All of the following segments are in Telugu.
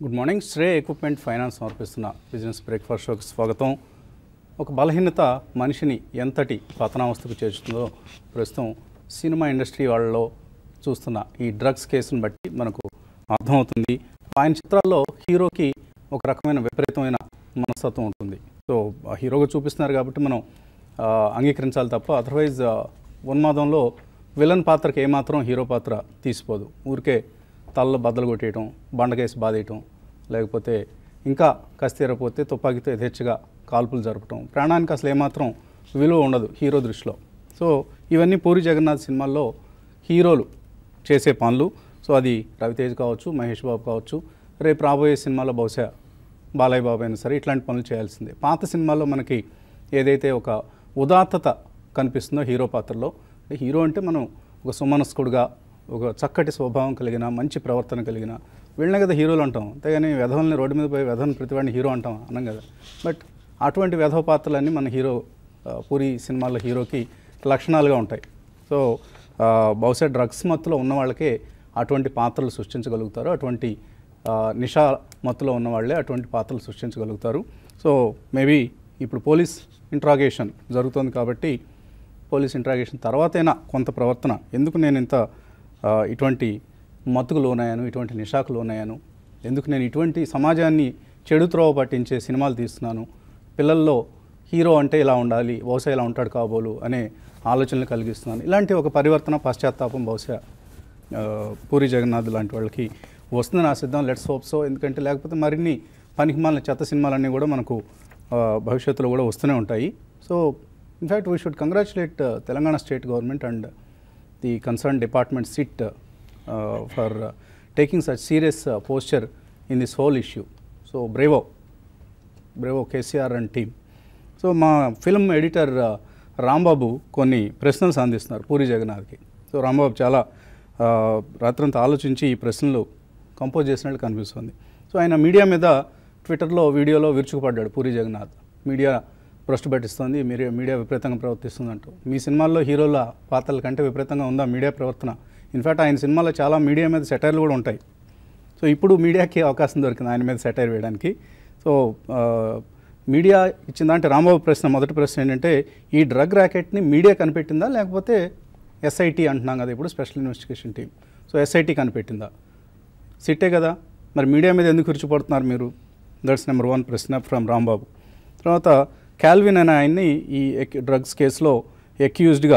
good morning Srei equipment finance సమర్పిస్తున్న బిజినెస్ బ్రేక్ఫాస్ట్ షోకి స్వాగతం ఒక బలహీనత మనిషిని ఎంతటి పతనావస్థకు చేర్చుతుందో ప్రస్తుతం సినిమా ఇండస్ట్రీ వాళ్ళలో చూస్తున్న ఈ డ్రగ్స్ కేసును బట్టి మనకు అర్థమవుతుంది ఆయన చిత్రాల్లో హీరోకి ఒక రకమైన విపరీతమైన మనస్తత్వం ఉంటుంది సో ఆ హీరోగా చూపిస్తున్నారు కాబట్టి మనం ఆ, అంగీకరించాలి తప్ప అదర్వైజ్ ఉన్మాదంలో విలన్ పాత్రకి ఏమాత్రం హీరో పాత్ర తీసిపోదు ఊరికే తలలో బద్దలు కొట్టేయటం బండకేసి బాధేయటం లేకపోతే ఇంకా కస్తీరపోతే తుపాకీతో యథేచ్ఛగా కాల్పులు జరపటం ప్రాణానికి అసలు ఏమాత్రం విలువ ఉండదు హీరో దృష్టిలో సో ఇవన్నీ పూరి జగన్నాథ్ సినిమాల్లో హీరోలు చేసే పనులు సో అది రవితేజ్ కావచ్చు మహేష్ బాబు కావచ్చు రేపు రాబోయే సినిమాలో బహుశా బాలయ్య బాబు అయినా సరే ఇట్లాంటి పనులు చేయాల్సిందే పాత సినిమాల్లో మనకి ఏదైతే ఒక ఉదాత్తత కనిపిస్తుందో హీరో పాత్రలో అంటే హీరో అంటే మనం ఒక సుమనస్కుడుగా ఒక చక్కటి స్వభావం కలిగిన మంచి ప్రవర్తన కలిగిన వీళ్ళనే కదా హీరోలు అంటాం అంతేగాని వెధవల్ని రోడ్డు మీద పోయి వెధవని ప్రతివాడిని హీరో అంటాం అన్నాం కదా బట్ అటువంటి వెధవ పాత్రలన్నీ మన హీరో ఆ, పూరి సినిమాల్లో హీరోకి లక్షణాలుగా ఉంటాయి సో ఆ, బహుశా డ్రగ్స్ మత్తులో ఉన్న వాళ్ళకే అటువంటి పాత్రలు సృష్టించగలుగుతారు అటువంటి ఆ, నిషా మత్తులో ఉన్న వాళ్ళే అటువంటి పాత్రలు సృష్టించగలుగుతారు సో మేబీ ఇప్పుడు పోలీస్ ఇంట్రాగేషన్ జరుగుతోంది కాబట్టి పోలీస్ ఇంట్రాగేషన్ తర్వాతైనా కొంత ప్రవర్తన ఎందుకు నేను ఇంత ఆ, ఇటువంటి మత్తుకు లోనయ్యాను ఇటువంటి నిషాకు లోనయ్యాను ఎందుకు నేను ఇటువంటి సమాజాన్ని చెడు త్రోవ పట్టించే సినిమాలు తీస్తున్నాను పిల్లల్లో హీరో అంటే ఇలా ఉండాలి బహుశా ఇలా ఉంటాడు కాబోలు అనే ఆలోచనలు కలిగిస్తున్నాను ఇలాంటి ఒక పరివర్తన పశ్చాత్తాపం బహుశా ఆ, పూరి జగన్నాథ్ లాంటి వాళ్ళకి వస్తుందని ఆశిద్దాం లెట్స్ హోప్ సో ఎందుకంటే లేకపోతే మరిన్ని పనికిమాలిన చెత్త సినిమాలన్నీ కూడా మనకు ఆ, భవిష్యత్తులో కూడా వస్తూనే ఉంటాయి so in fact we should congratulate Telangana state government and the concern department SIT for taking such serious posture in this whole issue so bravo bravo KCR and team so మా ఫిల్మ్ ఎడిటర్ ఆ, రాంబాబు కొన్ని ప్రశ్నలు సంధిస్తున్నారు పూరి జగన్నాథ్కి సో రాంబాబు చాలా ఆ, రాత్రంతా ఆలోచించి ఈ ప్రశ్నలు కంపోజ్ చేసినట్టు కనిపిస్తుంది సో ఆయన మీడియా మీద ట్విట్టర్లో వీడియోలో విరుచుకుపడ్డాడు పూరి జగన్నాథ్ మీడియా భ్రష్టు పట్టిస్తుంది మీడియా మీడియా విపరీతంగా ప్రవర్తిస్తుంది అంటూ మీ సినిమాల్లో హీరోల పాత్రల కంటే విపరీతంగా ఉందా మీడియా ప్రవర్తన ఇన్ఫ్యాక్ట్ ఆయన సినిమాలో చాలా మీడియా మీద సెటైర్లు కూడా ఉంటాయి సో ఇప్పుడు మీడియాకి అవకాశం దొరికింది ఆయన మీద సెటైర్ వేయడానికి సో ఆ, మీడియా ఇచ్చిందంటే రాంబాబు ప్రశ్న మొదటి ప్రశ్న ఏంటంటే ఈ డ్రగ్ ర్యాకెట్ని మీడియా కనిపెట్టిందా లేకపోతే ఎస్ఐటి అంటున్నాం కదా ఇప్పుడు special investigation team so SIT కనిపెట్టిందా సిట్టే కదా మరి మీడియా మీద ఎందుకు విరుచుపడుతున్నారు మీరు దట్స్ నెంబర్ వన్ ప్రశ్న ఫ్రమ్ రాంబాబు తర్వాత క్యాల్విన్ అనే ఆయన్ని ఈ ఎక్- డ్రగ్స్ కేసులో ఎక్యూజ్డ్గా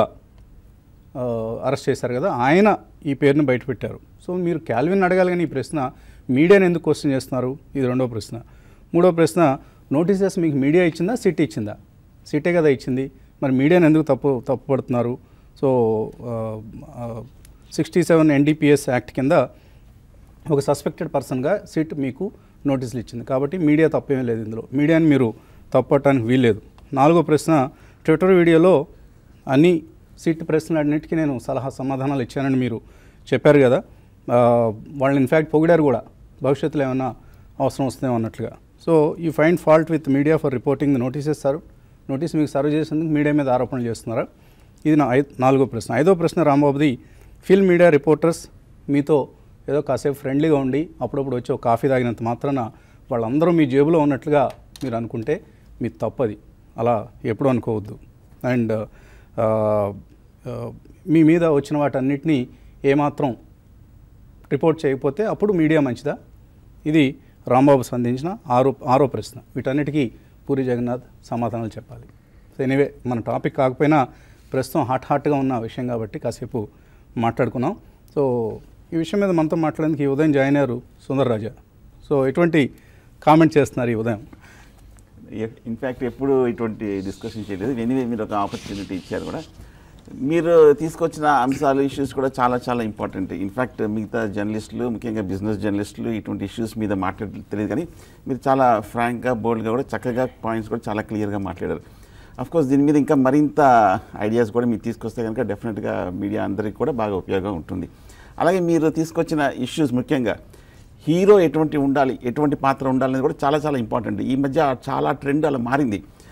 అరెస్ట్ చేశారు కదా ఆయన ఈ పేరుని బయటపెట్టారు సో మీరు క్యాల్విన్ అడగాలి కానీ ఈ ప్రశ్న మీడియాని ఎందుకు క్వశ్చన్ చేస్తున్నారు ఇది రెండో ప్రశ్న మూడో ప్రశ్న నోటీసెస్ మీకు మీడియా ఇచ్చిందా సిట్ ఇచ్చిందా సిటే కదా ఇచ్చింది మరి మీడియాని ఎందుకు తప్పు తప్పు పడుతున్నారు so sixty seven NDPS act కింద ఒక సస్పెక్టెడ్ పర్సన్గా సిట్ మీకు నోటీసులు ఇచ్చింది కాబట్టి మీడియా తప్పేమీ లేదు ఇందులో మీడియాని మీరు తప్పటానికి వీల్లేదు నాలుగో ప్రశ్న ట్విట్టర్ వీడియోలో అన్ని సిట్ ప్రశ్నలన్నిటికీ నేను సలహా సమాధానాలు ఇచ్చానని మీరు చెప్పారు కదా ఆ, వాళ్ళని ఇన్ఫ్యాక్ట్ పొగిడారు కూడా భవిష్యత్తులో ఏమైనా అవసరం వస్తుందేమో అన్నట్లుగా so you find fault with media for reporting the notices sir notice మీకు సర్వ్ చేసేందుకు మీడియా మీద ఆరోపణలు చేస్తున్నారా ఇది నా ఐ నాలుగో ప్రశ్న ఐదో ప్రశ్న రాంబాబుది ఫిల్మ్ మీడియా రిపోర్టర్స్ మీతో ఏదో కాసేపు ఫ్రెండ్లీగా ఉండి అప్పుడప్పుడు వచ్చి ఒక కాఫీ తాగినంత మాత్రాన వాళ్ళందరూ మీ జేబులో ఉన్నట్లుగా మీరు అనుకుంటే మీ తప్పది అలా ఎప్పుడు అనుకోవద్దు అండ్ మీ మీద వచ్చిన వాటన్నిటినీ ఏమాత్రం రిపోర్ట్ చేయకపోతే అప్పుడు మీడియా మంచిదా ఇది రాంబాబు సంధించిన ఆరో ఆరో ప్రశ్న వీటన్నిటికీ పూరి జగన్నాథ్ సమాధానాలు చెప్పాలి సో ఎనీవే మన టాపిక్ కాకపోయినా ప్రస్తుతం హాట్ హాట్గా ఉన్న విషయం కాబట్టి కాసేపు మాట్లాడుకున్నాం సో ఈ విషయం మీద మనతో మాట్లాడేందుకు ఈ ఉదయం జాయిన్ అయ్యారు సుందర్ రాజా సో ఎటువంటి కామెంట్ చేస్తున్నారు ఈ ఉదయం ఇన్ఫ్యాక్ట్ ఎప్పుడు ఇటువంటి డిస్కషన్ చేయలేదు ఎనీవే మీరు ఒక ఆపర్చునిటీ ఇచ్చారు కూడా మీరు తీసుకొచ్చిన అంశాలు ఇష్యూస్ కూడా చాలా చాలా ఇంపార్టెంట్ ఇన్ఫ్యాక్ట్ మిగతా జర్నలిస్టులు ముఖ్యంగా బిజినెస్ జర్నలిస్టులు ఇటువంటి ఇష్యూస్ మీద మాట్లాడ తెలియదు కానీ మీరు చాలా ఫ్రాంక్గా బోల్డ్గా కూడా చక్కగా పాయింట్స్ కూడా చాలా క్లియర్గా మాట్లాడారు అఫ్ కోర్స్ దీని మీద ఇంకా మరింత ఐడియాస్ కూడా మీరు తీసుకొస్తే కనుక డెఫినెట్గా మీడియా అందరికీ కూడా బాగా ఉపయోగం ఉంటుంది అలాగే మీరు తీసుకొచ్చిన ఇష్యూస్ ముఖ్యంగా హీరో ఎటువంటి ఉండాలి ఎటువంటి పాత్ర ఉండాలనేది కూడా చాలా చాలా ఇంపార్టెంట్ ఈ మధ్య చాలా ట్రెండ్ అలా మారింది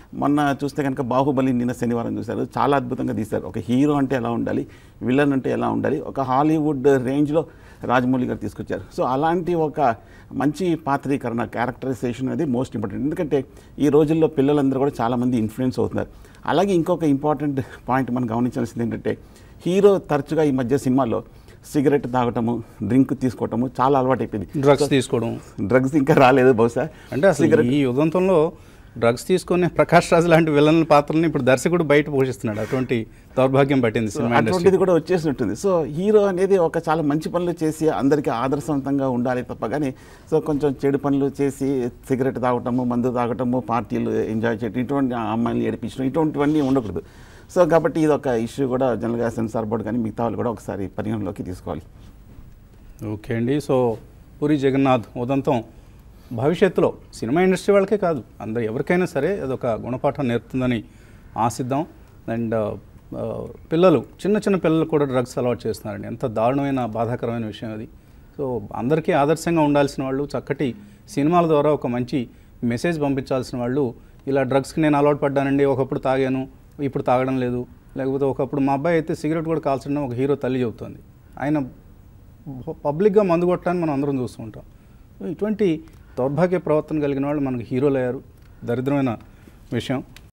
మొన్న చూస్తే కనుక బాహుబలి నిన్న శనివారం చూశారు చాలా అద్భుతంగా తీశారు ఒక హీరో అంటే ఎలా ఉండాలి విలన్ అంటే ఎలా ఉండాలి ఒక హాలీవుడ్ రేంజ్లో రాజమౌళి గారు తీసుకొచ్చారు సో అలాంటి ఒక మంచి పాత్రీకరణ క్యారెక్టరైజేషన్ అనేది మోస్ట్ ఇంపార్టెంట్ ఎందుకంటే ఈ రోజుల్లో పిల్లలందరూ కూడా చాలామంది ఇన్ఫ్లుయెన్స్ అవుతున్నారు అలాగే ఇంకొక ఇంపార్టెంట్ పాయింట్ మనం గమనించాల్సింది ఏంటంటే హీరో తరచుగా ఈ మధ్య సినిమాలో సిగరెట్ తాగటము డ్రింక్ తీసుకోవటము చాలా అలవాటు అయిపోయింది డ్రగ్స్ తీసుకోవడం డ్రగ్స్ ఇంకా రాలేదు బహుశా అంటే అసలు ఈ ఉదంతంలో డ్రగ్స్ తీసుకునే ప్రకాష్ రాజ్ లాంటి విలన్ పాత్రని ఇప్పుడు దర్శకుడు బయట పోషిస్తున్నాడు అటువంటి దౌర్భాగ్యం పట్టింది సినిమా ఇండస్ట్రీ అటువంటిది కూడా వచ్చేసినట్టుంది సో హీరో అనేది ఒక చాలా మంచి పనులు చేసి అందరికీ ఆదర్శవంతంగా ఉండాలి తప్ప కానీ సో కొంచెం చెడు పనులు చేసి సిగరెట్ తాగటము మందు తాగటము పార్టీలు ఎంజాయ్ చేయటం ఇటువంటి అమ్మాయిలు ఏడిపించడం ఇటువంటివన్నీ ఉండకూడదు సో కాబట్టి ఇది ఒక ఇష్యూ కూడా జనరల్గా సెన్సార్ బోర్డు కానీ మిగతా వాళ్ళు కూడా ఒకసారి పరిగణలోకి తీసుకోవాలి ఓకే అండి సో పూరి జగన్నాథ్ ఉదంతం భవిష్యత్తులో సినిమా ఇండస్ట్రీ వాళ్ళకే కాదు అందరు ఎవరికైనా సరే అదొక గుణపాఠం నేర్పుతుందని ఆశిద్దాం అండ్ ఆ, పిల్లలు చిన్న చిన్న పిల్లలు కూడా డ్రగ్స్ అలవాటు చేస్తున్నారండి ఎంత దారుణమైన బాధాకరమైన విషయం అది సో అందరికీ ఆదర్శంగా ఉండాల్సిన వాళ్ళు చక్కటి సినిమాల ద్వారా ఒక మంచి మెసేజ్ పంపించాల్సిన వాళ్ళు ఇలా డ్రగ్స్కి నేను అలవాటు పడ్డానండి ఒకప్పుడు తాగాను ఇప్పుడు తాగడం లేదు లేకపోతే ఒకప్పుడు మా అబ్బాయి అయితే సిగరెట్ కూడా కాల్చడం ఒక హీరో తల్లి చెబుతుంది ఆయన పబ్లిక్గా మందు కొట్టడానికి మనం అందరం చూస్తూ ఉంటాం ఇటువంటి దౌర్భాగ్య ప్రవర్తన కలిగిన వాళ్ళు మనకు హీరోలు అయ్యారు దరిద్రమైన విషయం